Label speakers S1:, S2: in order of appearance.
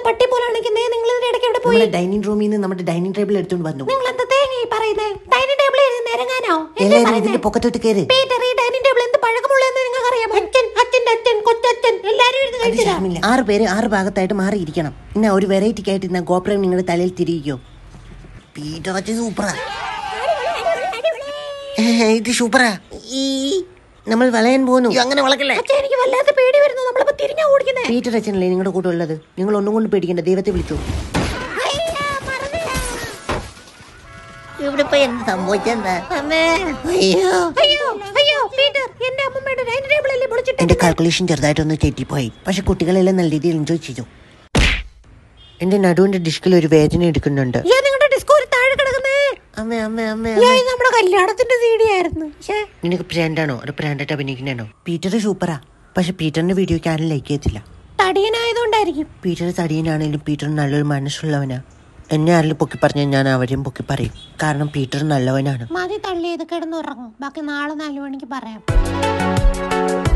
S1: പട്ടി പോലാണെങ്കിലേ നിങ്ങൾ ഇതിന്റെ ഇടയ്ക്ക് എവിടെ പോയി
S2: നമ്മുടെ ഡൈനിങ് റൂമിൽ നിന്ന് നമ്മുടെ ഡൈനിങ് ടേബിൾ എടുത്തോണ്ട് വന്നു
S1: നിങ്ങൾ എന്താ തേങ്ങ ഈ പറയുന്നത് ഡൈനിങ് ടേബിളിൽ ഇരുന്ന് നിരങ്ങാനോ എന്താ
S2: എല്ലാവരും
S1: പറയുന്നേ?
S2: ഇതിന്റെ പൊക്കത്തോട്ട് കയറി
S1: പീറ്റർ ഈ ഡൈനിങ് ടേബിൾ എന്ത് പഴക്കമുള്ളതെന്ന് നിങ്ങൾക്ക് അറിയാമോ അച്ഛൻ അച്ഛൻ്റെ അച്ഛൻ കൊച്ചച്ഛൻ എല്ലാരും ഇരുന്ന് കഴിച്ചതാ
S2: ആറ് പേര് ആറ് ഭാഗത്തായിട്ട് മാറിയിരിക്കണം എന്നാ ഒരു വെറൈറ്റിക്ക് ആയിട്ട് ഇന്ന ഗോപുരം നിങ്ങളുടെ തലയിൽ തിരികോ പീറ്റർ അച്ഛൻ സൂപ്പറാ ഇത് സൂപ്പറാ ഈ നമ്മൾ വളയാൻ പോകുന്നു അങ്ങനെ വളക്കല്ലേ
S1: അച്ഛൻ എനിക്ക് വല്ലാത്ത പേടി വരുന്നു നമ്മളിപ്പോ തിരിഞ്ഞാ ഓടിക്കുന്നേ
S2: പീറ്റർ അച്ഛനല്ലേ നിങ്ങളുടെ കൂടെ ഉള്ളത് നിങ്ങൾ ഒന്നും കൊണ്ട് പേടിക്കണ്ട ദൈവത്തെ വിളിച്ചു ഇവിടെ ഇപ്പൊ എന്ത് സംഭവിച്ചെന്താ അയ്യോ
S1: അയ്യോ അയ്യോ പീറ്റർ എന്റെ അമ്മമ്മയുടെ ഡൈനിങ് ടേബിൾ അല്ലേ പൊളിച്ചിട്ട്
S2: എന്റെ കാൽക്കുലേഷൻ ചെറുതായിട്ടൊന്ന് തെറ്റിപ്പോയി പക്ഷെ കുട്ടികളെല്ലാം നല്ല രീതിയിൽ എൻജോയ് ചെയ്തു എന്റെ നടുവിന്റെ ഡിസ്കിൽ ഒരു വേദന എടുക്കുന്നുണ്ട്
S1: ഏ നിങ്ങളുടെ ഡിസ്കോ ഒരു താഴെ കിടക്കുന്നേ
S2: അമ്മ അമ്മ അമ്മ
S1: ഏ, ഇത് നമ്മുടെ കല്യാണത്തിന്റെ സീഡി ആയിരുന്നു ശ്ശേ.
S2: നിനക്ക് പ്രാൻഡാണോ ഒരു പ്രാൻഡായിട്ട് അഭിനയിക്കണോ പീറ്റർ സൂപ്പറാ പക്ഷെ പീറ്ററിന്റെ വീഡിയോക്ക് ആരും ലൈക്ക് ചെയ്യത്തില്ല
S1: തടിയനായതുകൊണ്ടായിരിക്കും
S2: പീറ്റർ തടിയനാണെങ്കിലും പീറ്റർ നല്ലൊരു മനസ്സുള്ളവനാ എന്നെ ആരെങ്കിലും പൊക്കി പറഞ്ഞാൽ ഞാൻ അവരെയും പൊക്കി പറയും കാരണം പീറ്റർ നല്ലവനാണ്
S1: മതി തള്ളിയത് കിടന്നുറങ്ങും ബാക്കി നാളെ നാലു മണിക്ക് പറയാം